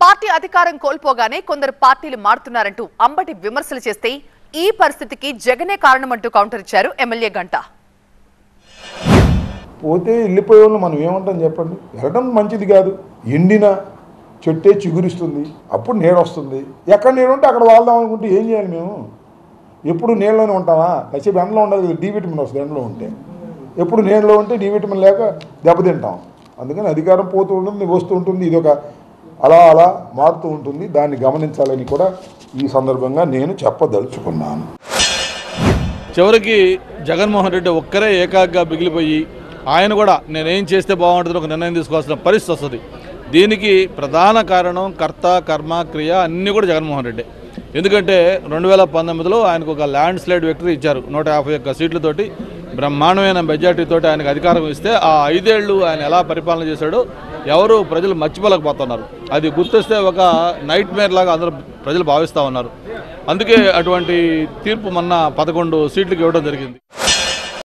party అధికారం కోల్పోగానే కొందరు పార్టీలు మారుతున్నారంటూ అంబటి విమర్శలు చేస్తే ఈ పరిస్థితికి జగనే కారణమంటూ కౌంటర్ ఇచ్చారు ఎమ్మెల్యే గంట పోతే వెళ్ళిపోయే వాళ్ళు మనం ఏమంటాం చెప్పండి వెళ్ళడం మంచిది కాదు ఎండిన చెట్టే చిగురిస్తుంది అప్పుడు నీడ వస్తుంది ఎక్కడ నీడ ఉంటే అక్కడ వాళ్దాం అనుకుంటే ఏం చేయాలి మేము ఎప్పుడు నీళ్ళలోనే ఉంటామా కాసేపు ఎండలో ఉండాలి కదా డి విటమిన్ వస్తుంది ఎండలో ఉంటే ఎప్పుడు నీళ్ళలో ఉంటే డి విటమిన్ లేక దెబ్బతింటాం అందుకని అధికారం పోతూ ఉంటుంది వస్తూ ఉంటుంది ఇది ఒక అలా అలా మారుతూ ఉంటుంది దాన్ని గమనించాలని కూడా ఈ సందర్భంగా నేను చెప్పదలుచుకున్నాను చివరికి జగన్మోహన్ రెడ్డి ఒక్కరే ఏకాగ్గా మిగిలిపోయి ఆయన కూడా నేనేం చేస్తే బాగుంటుందో ఒక నిర్ణయం తీసుకోవాల్సిన పరిస్థితి వస్తుంది దీనికి ప్రధాన కారణం కర్త కర్మ క్రియ అన్నీ కూడా జగన్మోహన్ రెడ్డి ఎందుకంటే రెండు వేల పంతొమ్మిదిలో ఆయనకు ఒక ల్యాండ్ స్లైడ్ విక్టరీ ఇచ్చారు నూట యాభై ఒక్క సీట్లతోటి బ్రహ్మాండమైన మెజార్టీతోటి ఆయనకు అధికారం ఇస్తే ఆ ఐదేళ్లు ఆయన ఎలా పరిపాలన చేశాడో ఎవరు ప్రజలు మర్చిపోలేకపోతున్నారు అది గుర్తొస్తే ఒక నైట్ మేర్ లాగా అందరూ ప్రజలు భావిస్తూ ఉన్నారు అందుకే అటువంటి తీర్పు మొన్న పదకొండు సీట్లకు ఇవ్వడం జరిగింది